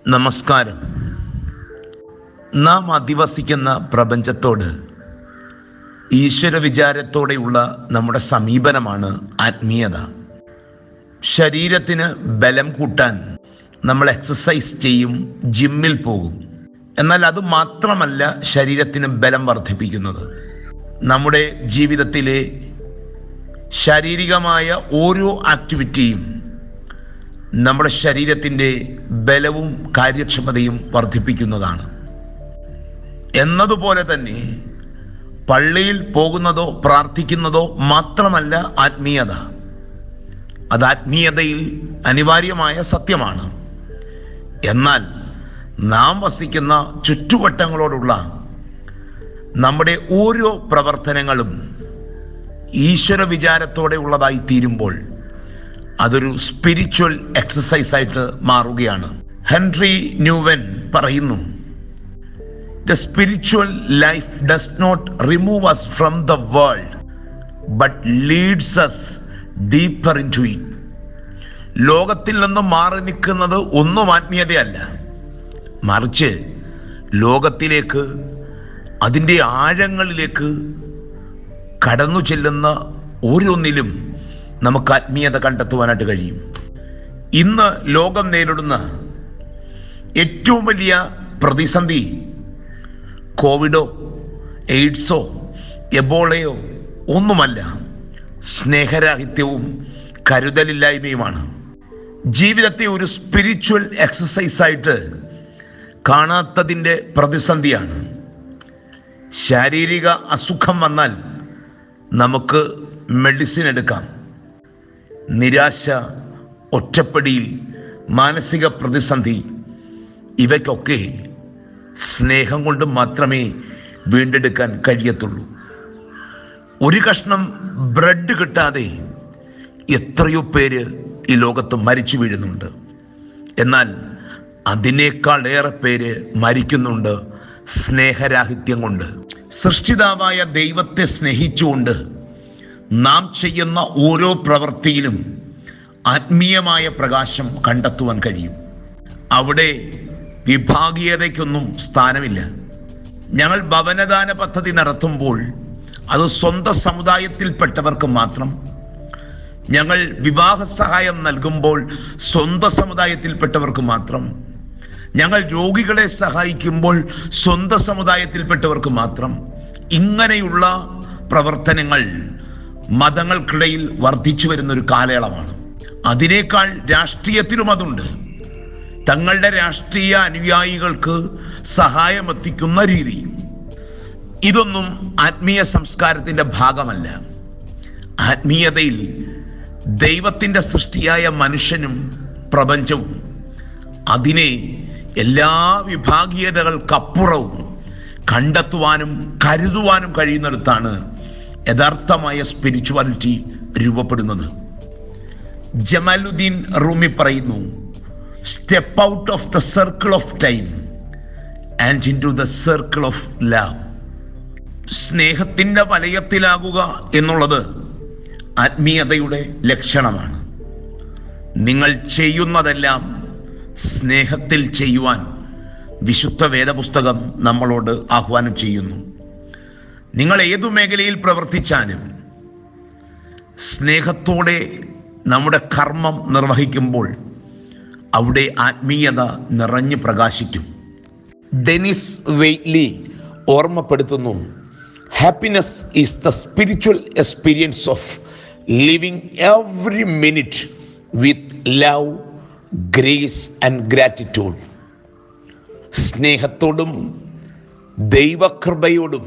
നമസ്കാരം നാം അധിവസിക്കുന്ന പ്രപഞ്ചത്തോട് ഈശ്വര വിചാരത്തോടെയുള്ള നമ്മുടെ സമീപനമാണ് ആത്മീയത ശരീരത്തിന് ബലം കൂട്ടാൻ നമ്മൾ എക്സസൈസ് ചെയ്യും ജിമ്മിൽ പോകും എന്നാൽ അത് മാത്രമല്ല ശരീരത്തിന് ബലം വർദ്ധിപ്പിക്കുന്നത് നമ്മുടെ ജീവിതത്തിലെ ശാരീരികമായ ഓരോ ആക്ടിവിറ്റിയും നമ്മുടെ ശരീരത്തിൻ്റെ ബലവും കാര്യക്ഷമതയും വർദ്ധിപ്പിക്കുന്നതാണ് എന്നതുപോലെ തന്നെ പള്ളിയിൽ പോകുന്നതോ പ്രാർത്ഥിക്കുന്നതോ മാത്രമല്ല ആത്മീയത അത് ആത്മീയതയിൽ അനിവാര്യമായ സത്യമാണ് എന്നാൽ നാം വസിക്കുന്ന ചുറ്റുവട്ടങ്ങളോടുള്ള നമ്മുടെ ഓരോ പ്രവർത്തനങ്ങളും ഈശ്വര വിചാരത്തോടെ ഉള്ളതായി തീരുമ്പോൾ അതൊരു സ്പിരിച്വൽ എക്സസൈസ് ആയിട്ട് മാറുകയാണ് ഹെൻറി ന്യൂവൻ പറയുന്നു the spiritual life does not remove us from the world but leads us deeper into it ലോകത്തിൽ നിന്നും മാറി നിൽക്കുന്നത് ഒന്നും ആത്മീയതയല്ല മറിച്ച് ലോകത്തിലേക്ക് അതിൻ്റെ ആഴങ്ങളിലേക്ക് കടന്നു ചെല്ലുന്ന ഓരോന്നിലും നമുക്ക് ആത്മീയത കണ്ടെത്തുവാനായിട്ട് കഴിയും ഇന്ന് ലോകം നേരിടുന്ന ഏറ്റവും വലിയ പ്രതിസന്ധി കോവിഡോ എയ്ഡ്സോ എബോളയോ ഒന്നുമല്ല സ്നേഹരാഹിത്യവും കരുതലില്ലായ്മയുമാണ് ജീവിതത്തെ ഒരു സ്പിരിച്വൽ എക്സസൈസായിട്ട് കാണാത്തതിൻ്റെ പ്രതിസന്ധിയാണ് ശാരീരിക അസുഖം വന്നാൽ നമുക്ക് മെഡിസിൻ എടുക്കാം നിരാശ ഒറ്റപ്പെടിയിൽ മാനസിക പ്രതിസന്ധി ഇവയ്ക്കൊക്കെ സ്നേഹം കൊണ്ട് മാത്രമേ വീണ്ടെടുക്കാൻ കഴിയത്തുള്ളൂ ഒരു കഷ്ണം ബ്രെഡ് കിട്ടാതെ എത്രയോ പേര് ഈ ലോകത്ത് മരിച്ചു വീഴുന്നുണ്ട് എന്നാൽ അതിനേക്കാൾ ഏറെ പേര് മരിക്കുന്നുണ്ട് സ്നേഹരാഹിത്യം കൊണ്ട് സൃഷ്ടിതാവായ ദൈവത്തെ സ്നേഹിച്ചുകൊണ്ട് നാം ചെയ്യുന്ന ഓരോ പ്രവൃത്തിയിലും ആത്മീയമായ പ്രകാശം കണ്ടെത്തുവാൻ കഴിയും അവിടെ വിഭാഗീയതയ്ക്കൊന്നും സ്ഥാനമില്ല ഞങ്ങൾ ഭവനദാന പദ്ധതി നടത്തുമ്പോൾ അത് സ്വന്തം സമുദായത്തിൽപ്പെട്ടവർക്ക് മാത്രം ഞങ്ങൾ വിവാഹ സഹായം നൽകുമ്പോൾ സ്വന്തം സമുദായത്തിൽപ്പെട്ടവർക്ക് മാത്രം ഞങ്ങൾ രോഗികളെ സഹായിക്കുമ്പോൾ സ്വന്തം സമുദായത്തിൽപ്പെട്ടവർക്ക് മാത്രം ഇങ്ങനെയുള്ള പ്രവർത്തനങ്ങൾ മതങ്ങൾക്കിടയിൽ വർദ്ധിച്ചു വരുന്ന ഒരു കാലയളവാണ് അതിനേക്കാൾ രാഷ്ട്രീയത്തിലും അതുണ്ട് തങ്ങളുടെ രാഷ്ട്രീയ അനുയായികൾക്ക് സഹായമെത്തിക്കുന്ന രീതി ഇതൊന്നും ആത്മീയ സംസ്കാരത്തിന്റെ ഭാഗമല്ല ആത്മീയതയിൽ ദൈവത്തിൻ്റെ സൃഷ്ടിയായ മനുഷ്യനും പ്രപഞ്ചവും അതിനെ എല്ലാ വിഭാഗീയതകൾക്കപ്പുറവും കണ്ടെത്തുവാനും കരുതുവാനും കഴിയുന്നിടത്താണ് യഥാർത്ഥമായ സ്പിരിച്വാലിറ്റി രൂപപ്പെടുന്നത് ജമാലുദ്ദീൻ റൂമി പറയുന്നു step out of the circle of time and into the circle of love സ്നേഹത്തിൻ്റെ വലയത്തിലാകുക എന്നുള്ളത് ആത്മീയതയുടെ ലക്ഷണമാണ് നിങ്ങൾ ചെയ്യുന്നതെല്ലാം സ്നേഹത്തിൽ ചെയ്യുവാൻ വിശുദ്ധ വേദപുസ്തകം നമ്മളോട് ആഹ്വാനം ചെയ്യുന്നു നിങ്ങൾ ഏതു മേഖലയിൽ പ്രവർത്തിച്ചാലും സ്നേഹത്തോടെ നമ്മുടെ കർമ്മം നിർവഹിക്കുമ്പോൾ അവിടെ ആത്മീയത നിറഞ്ഞു പ്രകാശിക്കും ഡെനിസ് വെയ്റ്റ്ലി ഓർമ്മപ്പെടുത്തുന്നു happiness is the spiritual experience of living every minute with love grace and gratitude സ്നേഹത്തോടും ദൈവകൃപയോടും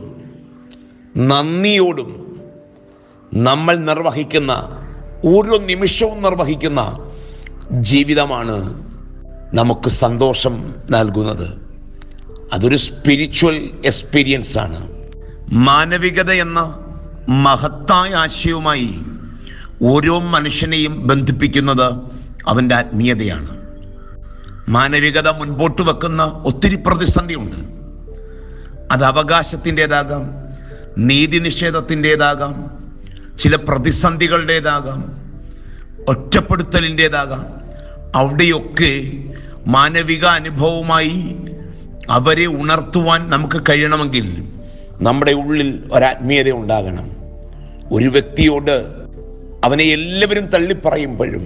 നന്ദിയോടും നമ്മൾ നിർവഹിക്കുന്ന ഓരോ നിമിഷവും നിർവഹിക്കുന്ന ജീവിതമാണ് നമുക്ക് സന്തോഷം നൽകുന്നത് അതൊരു സ്പിരിച്വൽ എക്സ്പീരിയൻസ് ആണ് മാനവികത എന്ന മഹത്തായ ആശയവുമായി ഓരോ മനുഷ്യനെയും ബന്ധിപ്പിക്കുന്നത് അവൻ്റെ ആത്മീയതയാണ് മാനവികത മുൻപോട്ട് വെക്കുന്ന ഒത്തിരി പ്രതിസന്ധിയുണ്ട് അത് അവകാശത്തിൻ്റെതാകാം നീതി നിഷേധത്തിൻ്റെതാകാം ചില പ്രതിസന്ധികളുടേതാകാം ഒറ്റപ്പെടുത്തലിൻ്റെതാകാം അവിടെയൊക്കെ മാനവിക അനുഭവമായി അവരെ ഉണർത്തുവാൻ നമുക്ക് കഴിയണമെങ്കിൽ നമ്മുടെ ഉള്ളിൽ ഒരാത്മീയത ഉണ്ടാകണം ഒരു വ്യക്തിയോട് അവനെ എല്ലാവരും തള്ളിപ്പറയുമ്പോഴും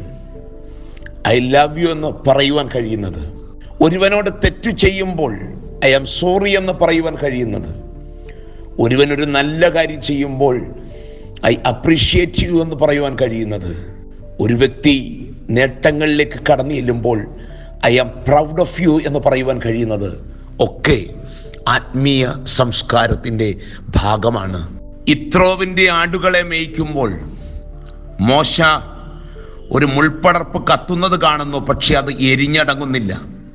ഐ ലവ് യു എന്ന് പറയുവാൻ കഴിയുന്നത് ഒരുവനോട് തെറ്റു ചെയ്യുമ്പോൾ ഐ ആം സോറി എന്ന് പറയുവാൻ കഴിയുന്നത് ഒരുവൻ ഒരു നല്ല കാര്യം ചെയ്യുമ്പോൾ ഐ അപ്രീഷിയേറ്റ് യു എന്ന് പറയുവാൻ കഴിയുന്നത് ഒരു വ്യക്തി നേട്ടങ്ങളിലേക്ക് കടന്നു ചെല്ലുമ്പോൾ I am proud of you എന്ന് പറയുവാൻ കഴിയുന്നത് ഒക്കെ ആത്മീയ സംസ്കാരത്തിൻ്റെ ഭാഗമാണ് ഇത്രോവിൻ്റെ ആടുകളെ മേയ്ക്കുമ്പോൾ മോശ ഒരു മുൾപ്പടർപ്പ് കത്തുന്നത് കാണുന്നു പക്ഷെ അത് എരിഞ്ഞടങ്ങുന്നില്ല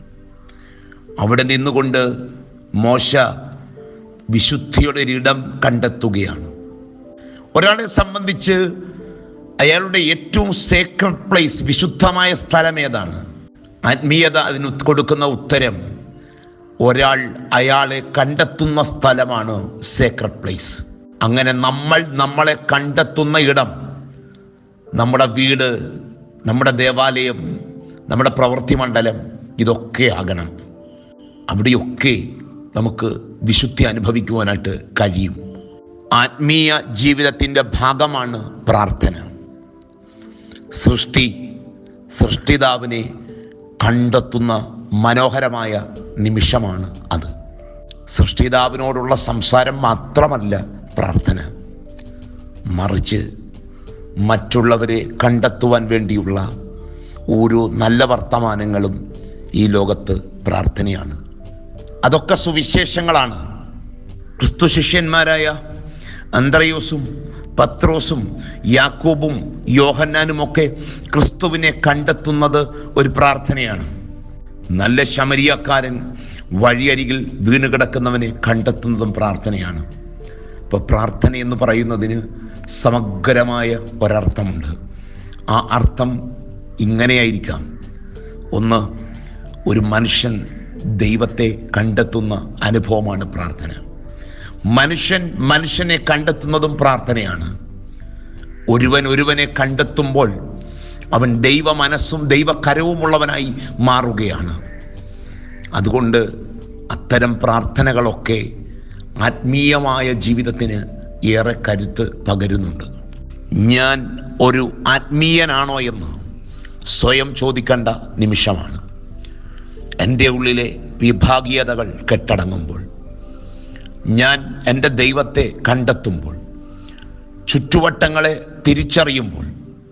അവിടെ നിന്നുകൊണ്ട് മോശ വിശുദ്ധിയുടെ ഒരിടം കണ്ടെത്തുകയാണ് ഒരാളെ സംബന്ധിച്ച് അയാളുടെ ഏറ്റവും സേക്രഡ് പ്ലേസ് വിശുദ്ധമായ സ്ഥലം ഏതാണ് ആത്മീയത അതിന് കൊടുക്കുന്ന ഉത്തരം ഒരാൾ അയാളെ കണ്ടെത്തുന്ന സ്ഥലമാണ് സേക്രഡ് പ്ലേസ് അങ്ങനെ നമ്മൾ നമ്മളെ കണ്ടെത്തുന്ന ഇടം നമ്മുടെ വീട് നമ്മുടെ ദേവാലയം നമ്മുടെ പ്രവൃത്തി മണ്ഡലം ഇതൊക്കെ ആകണം അവിടെയൊക്കെ നമുക്ക് വിശുദ്ധി അനുഭവിക്കുവാനായിട്ട് കഴിയും ആത്മീയ ജീവിതത്തിൻ്റെ ഭാഗമാണ് പ്രാർത്ഥന സൃഷ്ടി സൃഷ്ടിതാവിനെ കണ്ടെത്തുന്ന മനോഹരമായ നിമിഷമാണ് അത് സൃഷ്ടിതാവിനോടുള്ള സംസാരം മാത്രമല്ല പ്രാർത്ഥന മറിച്ച് മറ്റുള്ളവരെ കണ്ടെത്തുവാൻ വേണ്ടിയുള്ള ഓരോ നല്ല വർത്തമാനങ്ങളും ഈ ലോകത്ത് പ്രാർത്ഥനയാണ് അതൊക്കെ സുവിശേഷങ്ങളാണ് ക്രിസ്തു ശിഷ്യന്മാരായ അന്ത്രയോസും പത്രോസും യാക്കോബും യോഹന്നാനും ഒക്കെ ക്രിസ്തുവിനെ കണ്ടെത്തുന്നത് ഒരു പ്രാർത്ഥനയാണ് നല്ല ശമരിയക്കാരൻ വഴിയരികിൽ വീണ് കിടക്കുന്നവനെ കണ്ടെത്തുന്നതും പ്രാർത്ഥനയാണ് ഇപ്പോൾ പ്രാർത്ഥന എന്ന് പറയുന്നതിന് സമഗ്രമായ ഒരർത്ഥമുണ്ട് ആ അർത്ഥം ഇങ്ങനെയായിരിക്കാം ഒന്ന് ഒരു മനുഷ്യൻ ദൈവത്തെ കണ്ടെത്തുന്ന അനുഭവമാണ് പ്രാർത്ഥന മനുഷ്യൻ മനുഷ്യനെ കണ്ടെത്തുന്നതും പ്രാർത്ഥനയാണ് ഒരുവൻ ഒരുവനെ കണ്ടെത്തുമ്പോൾ അവൻ ദൈവ മനസ്സും ദൈവകരവുമുള്ളവനായി മാറുകയാണ് അതുകൊണ്ട് അത്തരം പ്രാർത്ഥനകളൊക്കെ ആത്മീയമായ ജീവിതത്തിന് ഏറെ കരുത്ത് പകരുന്നുണ്ട് ഞാൻ ഒരു ആത്മീയനാണോ എന്ന് സ്വയം ചോദിക്കേണ്ട നിമിഷമാണ് എൻ്റെ ഉള്ളിലെ വിഭാഗീയതകൾ കെട്ടടങ്ങുമ്പോൾ ഞാൻ എൻ്റെ ദൈവത്തെ കണ്ടെത്തുമ്പോൾ ചുറ്റുവട്ടങ്ങളെ തിരിച്ചറിയുമ്പോൾ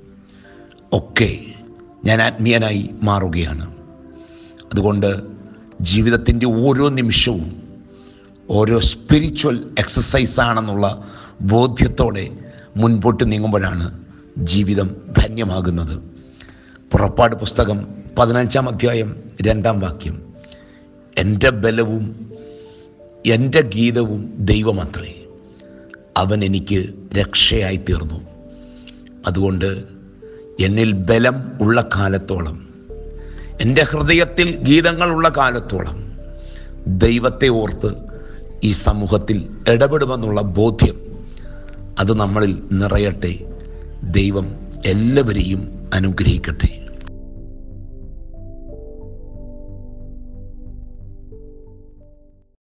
ഒക്കെ ഞാൻ ആത്മീയനായി മാറുകയാണ് അതുകൊണ്ട് ജീവിതത്തിൻ്റെ ഓരോ നിമിഷവും ഓരോ സ്പിരിച്വൽ എക്സസൈസ് ആണെന്നുള്ള ബോധ്യത്തോടെ മുൻപോട്ട് നീങ്ങുമ്പോഴാണ് ജീവിതം ധന്യമാകുന്നത് പുറപ്പാട് പുസ്തകം പതിനഞ്ചാം അധ്യായം രണ്ടാം വാക്യം എൻ്റെ ബലവും എൻ്റെ ഗീതവും ദൈവമത്രേ അവൻ എനിക്ക് രക്ഷയായി തീർന്നു അതുകൊണ്ട് എന്നിൽ ബലം ഉള്ള കാലത്തോളം എൻ്റെ ഹൃദയത്തിൽ ഗീതങ്ങളുള്ള കാലത്തോളം ദൈവത്തെ ഓർത്ത് ഈ സമൂഹത്തിൽ ഇടപെടുമെന്നുള്ള ബോധ്യം അത് നമ്മളിൽ നിറയട്ടെ ദൈവം എല്ലാവരെയും അനുഗ്രഹിക്കട്ടെ